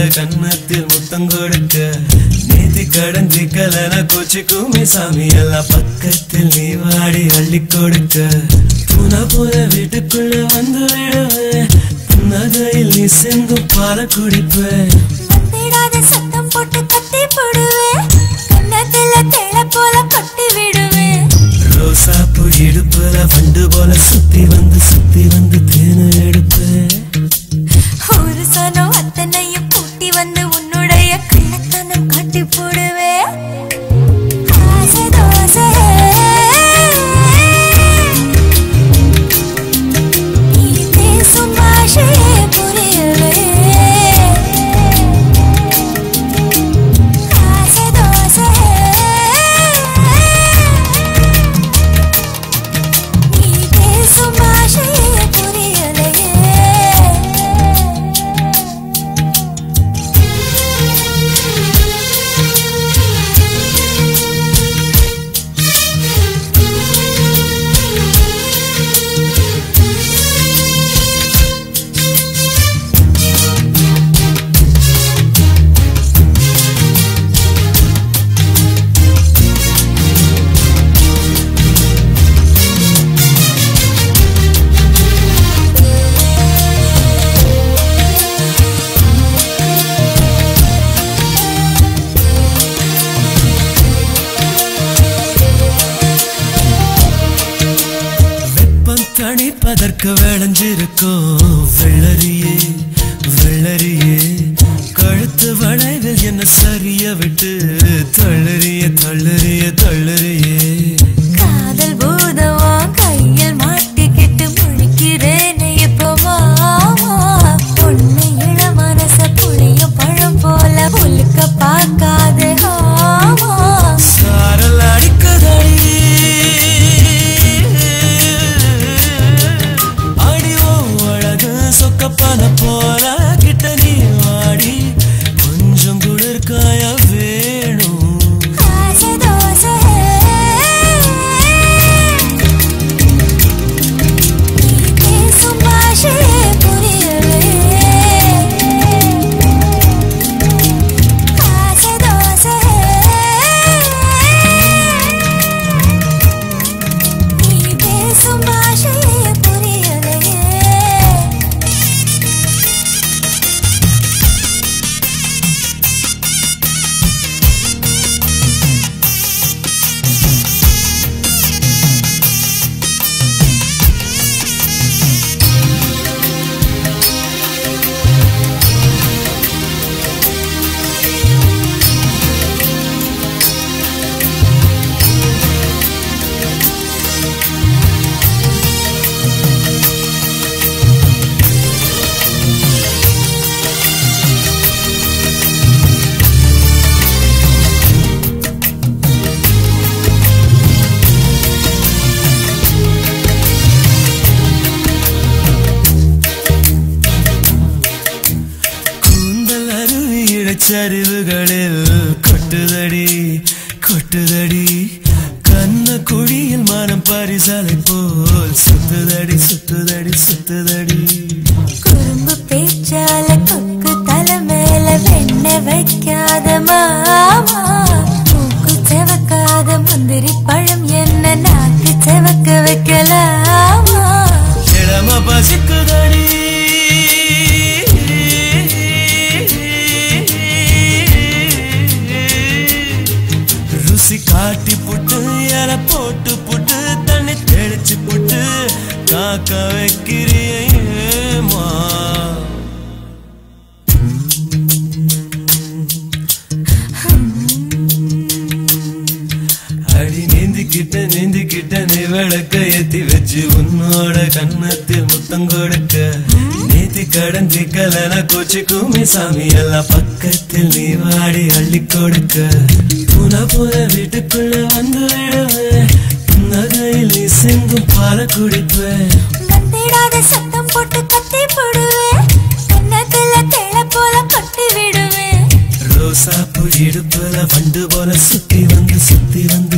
கன்னத்தில் முத்தம் கொடுக்க நீதி கடன் சிக்கலன கோச்சிக்குமே சாமி எல்லாம் பக்கத்தில் நீ வாடி அள்ளி கொடுக்க புன புன வீட்டுக்குள்ள வந்து விடுவேன் புன்னகையில் நீ செங்கும் பால குடிப்பேன் வந்திடாத சத்தம் போட்டு கத்தி போடுவேன் கன்னத்துல தேள போல கொட்டி விடுவேன் ரோசாப்பூ இடுப்புல வண்டு போல சுத்தி வந்து சுத்தி வந்து தேன எடுப்பேன் ஒரு சனம் அத்தனையும் கூட்டி வந்து உன்னுடைய கள்ளத்தனம் காட்டி போடுவேன் ஆசை தோசை நீ பேசும் பாஷையே புரியவே ஆசை தோசை நீ பேசும் பாஷையே புரியலையே வெப்பம் தணிப்பதற்கு விளைஞ்சிருக்கும் வெள்ளரியே வெள்ளரியே கழுத்து வளைவில் என்ன சரிய விட்டு தள்ளறிய தள்ளறிய தள்ளறியே காதல் பூதமா கையில் மாட்டிக்கிட்டு முழிக்கிறேனே இப்போ மாமா பொண்ணு இள மனச புளியும் பழம் போல உலுக்க பார்க்காதே ஆமா சாரல் அடிக்குதடி அடிவோ அழகு சொக்கப்பான போல கிட்ட நீ வாடி கொஞ்சம் குளிர்காய வேணும் ஆசை தோசை நீ பேசும் பாஷையே புரியவே ஆசை தோசை நீ பேசும் பாஷையே புரியலையே கூந்தல் அருவி இடைச்சரிவுகளில் கொட்டுதடி கொட்டுதடி கண்ண குழியில் மனம் பரிசலை போல் சுத்துதடி சுத்துதடி சுத்துதடி குறும்பு பேச்சால கொக்கு தலை மேல வெண்ண வைக்காத மாமா மூக்கு செவக்காத முந்திரி பழம் என்ன நாக்கு செவக்க வைக்கலாமா இளம பசிக்குதடி ருசி காட்டி புட்டு இல போட்டு புட்டு தண்ணி தெளிச்சு புட்டு காக்க வைக்கிறியேமா அடி நீந்திக்கிட்ட நீந்திக்கிட்ட நீ விளக்க ஏத்தி வச்சு உன்னோட கன்னத்தில் முத்தம் கொடுக்க நீதி கடன் சிக்கலன கோச்சிக்குமே சாமி எல்லாம் பக்கத்தில் நீ வாடி அள்ளி கொடுக்க புன புன வீட்டுக்குள்ள வந்து விடுவேன் நகையில் நீ செங்கும் பால குடிப்பேன் வந்திடாத சத்தம் போட்டு கத்தி போடுவேன் கன்னத்துல தேள போல கொட்டி விடுவேன் ரோசாப்பூ இடுப்புல வண்டு போல சுத்தி வந்து சுத்தி வந்து